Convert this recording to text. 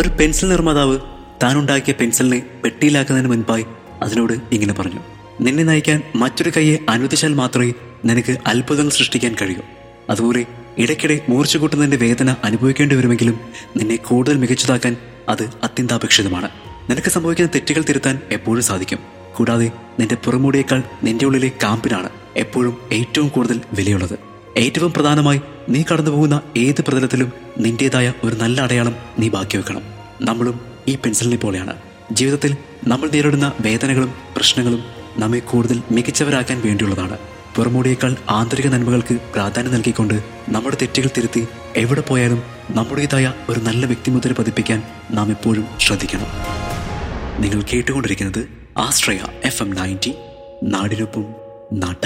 ഒരു പെൻസിൽ നിർമ്മാതാവ് താൻ ഉണ്ടാക്കിയ പെൻസിലിനെ പെട്ടിയിലാക്കുന്നതിന് മുൻപായി അതിനോട് ഇങ്ങനെ പറഞ്ഞു നിന്നെ നയിക്കാൻ മറ്റൊരു കൈയെ അനുവദിച്ചാൽ മാത്രമേ നിനക്ക് അത്ഭുതങ്ങൾ സൃഷ്ടിക്കാൻ കഴിയൂ അതുപോലെ ഇടയ്ക്കിടെ മൂർച്ച കൂട്ടുന്നതിന്റെ വേദന അനുഭവിക്കേണ്ടി വരുമെങ്കിലും നിന്നെ കൂടുതൽ മികച്ചതാക്കാൻ അത് അത്യന്താപേക്ഷിതമാണ് നിനക്ക് സംഭവിക്കുന്ന തെറ്റുകൾ തിരുത്താൻ എപ്പോഴും സാധിക്കും കൂടാതെ നിന്റെ പുറമൂടിയേക്കാൾ നിന്റെ ഉള്ളിലെ കാമ്പിനാണ് എപ്പോഴും ഏറ്റവും കൂടുതൽ വിലയുള്ളത് ഏറ്റവും പ്രധാനമായി നീ കടന്നുപോകുന്ന ഏത് പ്രതലത്തിലും നിന്റേതായ ഒരു നല്ല അടയാളം നീ ബാക്കി വെക്കണം നമ്മളും ഈ പെൻസിലിനെ പോലെയാണ് ജീവിതത്തിൽ നമ്മൾ നേരിടുന്ന വേദനകളും പ്രശ്നങ്ങളും നമ്മെ കൂടുതൽ മികച്ചവരാക്കാൻ വേണ്ടിയുള്ളതാണ് പുറമൂടിയേക്കാൾ ആന്തരിക നന്മകൾക്ക് പ്രാധാന്യം നൽകിക്കൊണ്ട് നമ്മുടെ തെറ്റുകൾ തിരുത്തി എവിടെ പോയാലും നമ്മുടേതായ ഒരു നല്ല വ്യക്തിമുദ്ര പതിപ്പിക്കാൻ നാം എപ്പോഴും ശ്രദ്ധിക്കണം നിങ്ങൾ കേട്ടുകൊണ്ടിരിക്കുന്നത് ആശ്രയ എഫ് എം നയൻറ്റി നാടിനൊപ്പം നാട്ട